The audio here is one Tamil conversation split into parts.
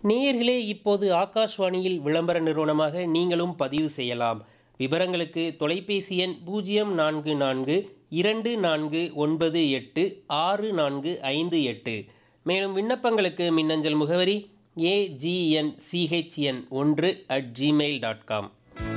நேயர்களே இப்போது ஆகாஷ்வாணியில் விளம்பர நிறுவனமாக நீங்களும் பதிவு செய்யலாம் விவரங்களுக்கு தொலைபேசி எண் பூஜ்ஜியம் நான்கு நான்கு இரண்டு நான்கு ஒன்பது எட்டு ஆறு நான்கு ஐந்து எட்டு மேலும் விண்ணப்பங்களுக்கு மின்னஞ்சல் முகவரி ஏஜிஎன் சிஹெச்என் ஒன்று அட் ஜிமெயில் டாட் காம்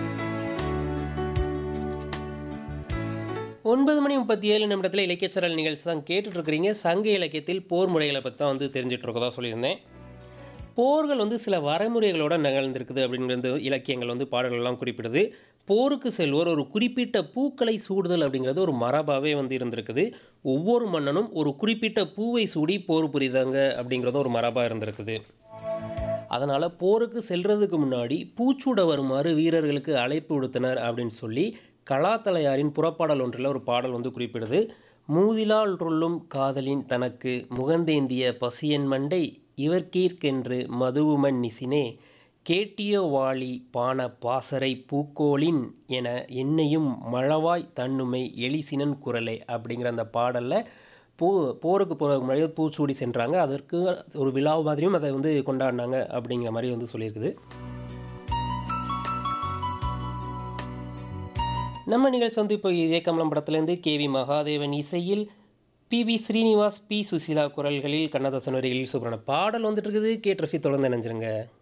ஒன்பது மணி முப்பத்தி ஏழு நிமிடத்தில் இலக்கியச்சரல் நிகழ்ச்சி தான் கேட்டுட்டு இருக்கிறீங்க சங்க இலக்கியத்தில் போர் முறைகளை பற்றி தான் வந்து தெரிஞ்சுட்டு இருக்கதா சொல்லியிருந்தேன் போர்கள் வந்து சில வரைமுறைகளோட நிகழ்ந்திருக்குது அப்படிங்கிறது இலக்கியங்கள் வந்து பாடல்கள்லாம் குறிப்பிடுது போருக்கு செல்வோர் ஒரு குறிப்பிட்ட பூக்களை சூடுதல் அப்படிங்கிறது ஒரு மரபாகவே வந்து இருந்திருக்குது ஒவ்வொரு மன்னனும் ஒரு குறிப்பிட்ட பூவை சூடி போர் புரிதாங்க அப்படிங்கிறது ஒரு மரபாக இருந்திருக்குது அதனால் போருக்கு செல்றதுக்கு முன்னாடி பூச்சூட வருமாறு வீரர்களுக்கு அழைப்பு விடுத்தனர் அப்படின்னு சொல்லி கலாத்தலையாரின் புறப்பாடல் ஒன்றில் ஒரு பாடல் வந்து குறிப்பிடுது மூதிலால் ரொல்லும் காதலின் தனக்கு முகந்தேந்திய பசியன் மண்டை இவர்கீர்க்கென்று மதுவுமன் நிசினே கேட்டியோ வாளி பான பாசறை பூக்கோளின் என என்னையும் மழவாய் தன்னுமை எலிசினன் குரலே அப்படிங்கிற அந்த பாடலில் பூ போருக்கு போகிறதுக்கு முன்னாடி பூச்சூடி சென்றாங்க அதற்கு ஒரு விழா மாதிரியும் அதை வந்து கொண்டாடினாங்க அப்படிங்கிற மாதிரி வந்து சொல்லியிருக்குது நம்ம நிகழ்ச்சி வந்து இப்போ இதே கமலம் படத்துலேருந்து கே வி மகாதேவன் இசையில் P V Srinivas P Susheela குரல்களில் கண்ணதாசன் வரிகளில் சூப்பரான பாடல் வந்துட்டு இருக்குது கேட்டு ரசி தொடர்ந்து நினைஞ்சிருங்க